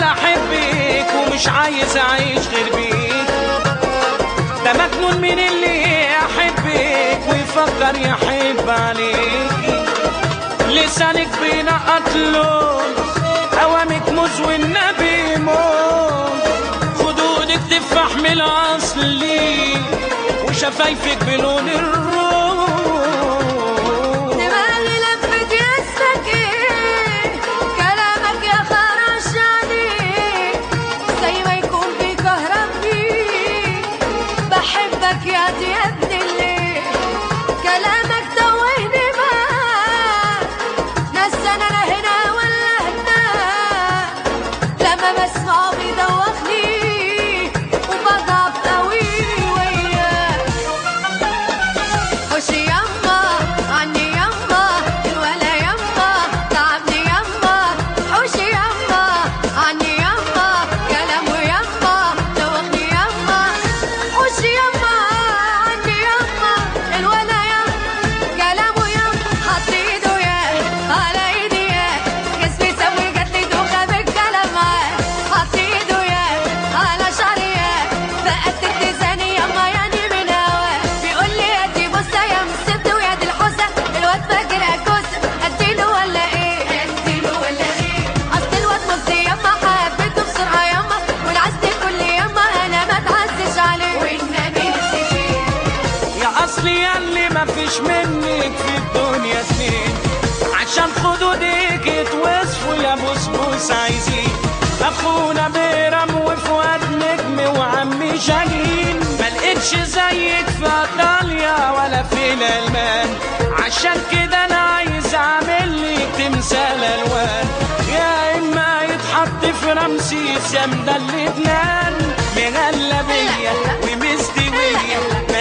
ولا احبك ومش عايز اعيش غير بيك ده مجنون من اللي يحبك ويفكر يحب عليك لسانك بينقط لون اوامك موز والنبي موز خدودك تفاح من الاصلي وشفايفك بلون الروز دماغي لفت يسك ايه كلامك يا خرش عليك زي ما يكون بيكهرب بيك بحبك يا دي يا ابن الليل كلامك توهني معاك نسان انا هنا ولا هناك لما بسمعه بيدوخني وبضعف قوي وياك خشي يما عني يما الولا يما تعبني يما حوشي يما عني يما كلامه يما دوخني يما خشي يما عني يما الولا يما كلامه يما حط ايده يا على ايدي يا جسمي سوي جاتلي دوخه بالكلام معاه حط ايده يا على شعري يا فقدت اتزاني يما يعني من هواه بيقول لي يا دي بصه يا مسد ويا دي الحوسه الواد فاكر اكوسه اديله ولا ايه اديله ولا ايه اصل الواد مصري يما حبيته بسرعه يما والعزت كل يما انا ما اتعزش عليه والنبي نفسي فيه يا اصلي ياللي مفيش منك في الدنيا اتنين عشان خدودك يتوصفوا يا بسبوس عايزين اخونا بيرم وفؤاد نجم وعمي شاهين ملقتش زيك في ايطاليا ولا في الالمان عشان كده انا عايز اعمل لك تمثال الوان يا اما يتحط في رمسيس يا مدلبنان مغلبيه ومستويه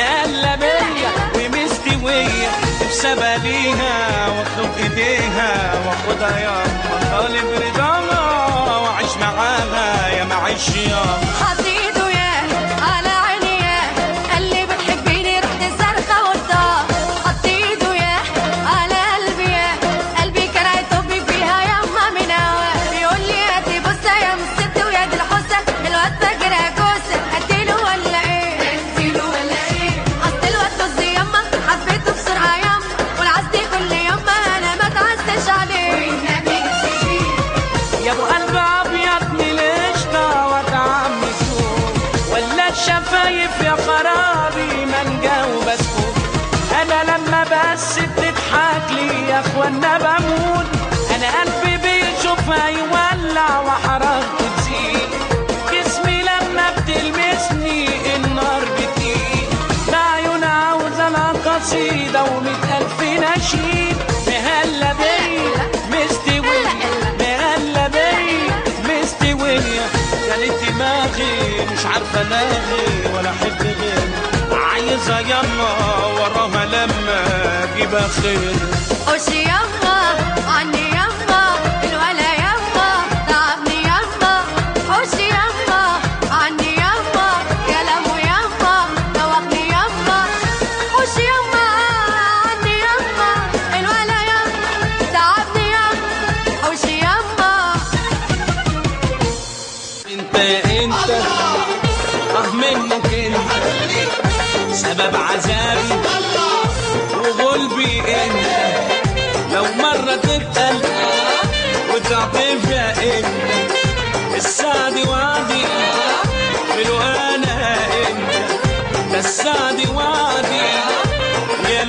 مقلبيه ومستويه بسبب ليها واطلب ايديها واخدها يا طالب رضاها واعيش معاها يا معيش يا حط ايده يا على عيني يا قال لي بتحبيني رحت صرخه وطاه حط ايده يا على قلبي يا قلبي كان هيطبي فيها يما من هوا بيقول لي يا دي بصه يا مست ويا دي الحوسه الواد فاكر كوسه اديله ولا ايه اديله ولا ايه اصل الواد طز يما حبيته بسرعه يما والعزتي كل يما انا ما اتعزتش عليه والنبي نفسي فيه يا ابو قلب ابيض من القشطه وطعم سوق ولا الشفايف يا خرابي مانجا وبسكوت انا لما بس بتضحك لي يا اخوانا بموت انا قلبي بيشوفها يولع وحرارته تزيد جسمي لما بتلمسني النار بتزيد بعيون عاوزه لها قصيده ومئة الف نشيد مهلا بيا مستويه مهلا بيا مستويه كانت دماغي مش عارفه الاغي ولا احب غير عايزه يما وراها لما اجيبها خير خشي يما عني يما الولا يما تعبني يما خشي يما عني يما كلامه يما دوخني يما خشي يما عني يما الولا يما تعبني يما خشي يما انت انت اه منك انت سبب عذابي وغلبي انت لو مرة تتقل وتعطف يا انت السعد وعدي في الوانا انت ده السعد وعدي يا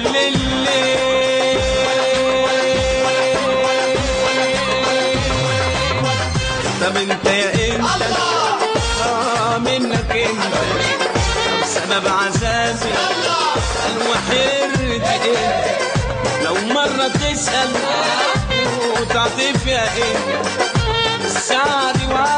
الليل طب انت يا انت اه منك انت طب سبب عذابي الوحيد انت لو مرة تسأل وتعطف يا انت السعد وعدي